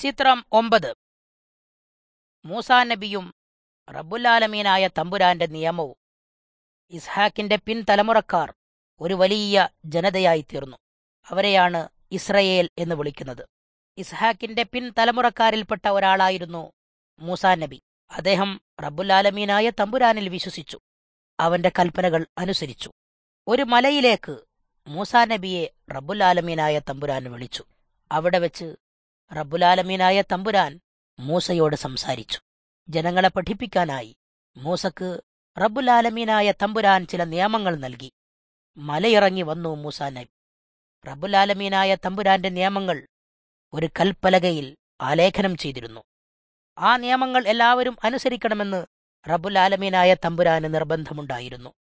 ചിത്രം ഒമ്പത് മൂസാ നബിയും റബ്ബുലാലമീനായ തമ്പുരാന്റെ നിയമവും ഇസ്ഹാക്കിന്റെ പിൻതലമുറക്കാർ ഒരു വലിയ ജനതയായി തീർന്നു അവരെയാണ് ഇസ്രയേൽ എന്ന് വിളിക്കുന്നത് ഇസ്ഹാക്കിന്റെ പിൻതലമുറക്കാരിൽപ്പെട്ട ഒരാളായിരുന്നു മൂസാ നബി അദ്ദേഹം റബ്ബുലാലമീനായ തമ്പുരാനിൽ വിശ്വസിച്ചു അവന്റെ കൽപ്പനകൾ അനുസരിച്ചു ഒരു മലയിലേക്ക് മൂസാ നബിയെ റബ്ബുലാലമീനായ തമ്പുരാൻ വിളിച്ചു അവിടെ വെച്ച് റബ്ബുലാലമീനായ തമ്പുരാൻ മൂസയോട് സംസാരിച്ചു ജനങ്ങളെ പഠിപ്പിക്കാനായി മൂസക്ക് റബ്ബുലാലമീനായ തമ്പുരാൻ ചില നിയമങ്ങൾ നൽകി മലയിറങ്ങി വന്നു മൂസാ നബി റബ്ബുലാലമീനായ തമ്പുരാന്റെ നിയമങ്ങൾ ഒരു കൽപ്പലകയിൽ ആലേഖനം ചെയ്തിരുന്നു ആ നിയമങ്ങൾ എല്ലാവരും അനുസരിക്കണമെന്ന് റബ്ബുലാലമീനായ തമ്പുരാന് നിർബന്ധമുണ്ടായിരുന്നു